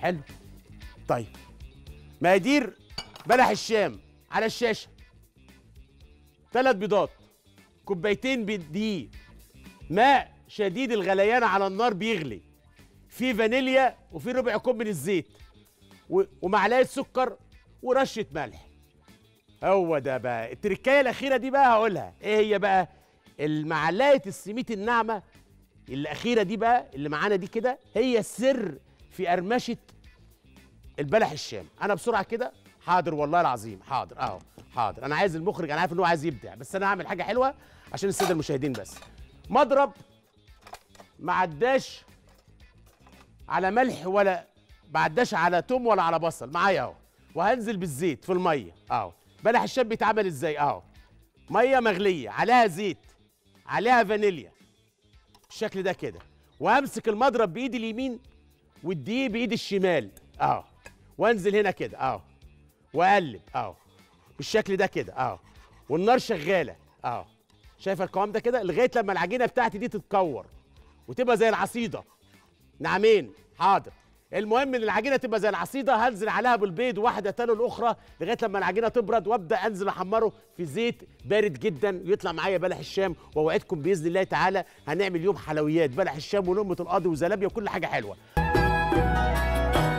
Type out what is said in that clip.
حلو طيب مقادير بلح الشام على الشاشه ثلاث بيضات كوبايتين دقيق ماء شديد الغليان على النار بيغلي في فانيليا وفي ربع كوب من الزيت و- ومعلقه سكر ورشه ملح هو ده بقى التركايه الاخيره دي بقى هقولها ايه هي بقى المعلقه السميت الناعمه الاخيره دي بقى اللي معانا دي كده هي السر في قرمشه البلح الشام انا بسرعه كده حاضر والله العظيم حاضر اهو حاضر انا عايز المخرج انا عارف ان هو عايز يبدع بس انا هعمل حاجه حلوه عشان الساده المشاهدين بس مضرب ما عداش على ملح ولا ما عداش على توم ولا على بصل معايا اهو وهنزل بالزيت في الميه اهو بلح الشام بيتعمل ازاي اهو ميه مغليه عليها زيت عليها فانيليا بالشكل ده كده وامسك المضرب بايدي اليمين والدقيق بايدي الشمال اهو وانزل هنا كده اهو واقلب اهو بالشكل ده كده اهو والنار شغاله اهو شايف القوام ده كده لغايه لما العجينه بتاعتي دي تتكور وتبقى زي العصيده نعمين حاضر المهم ان العجينه تبقى زي العصيده هنزل عليها بالبيض واحده تلو الاخرى لغايه لما العجينه تبرد وابدا انزل احمره في زيت بارد جدا ويطلع معايا بلح الشام واوعدكم باذن الله تعالى هنعمل يوم حلويات بلح الشام ولقمه القاضي وزلابيا وكل حاجه حلوه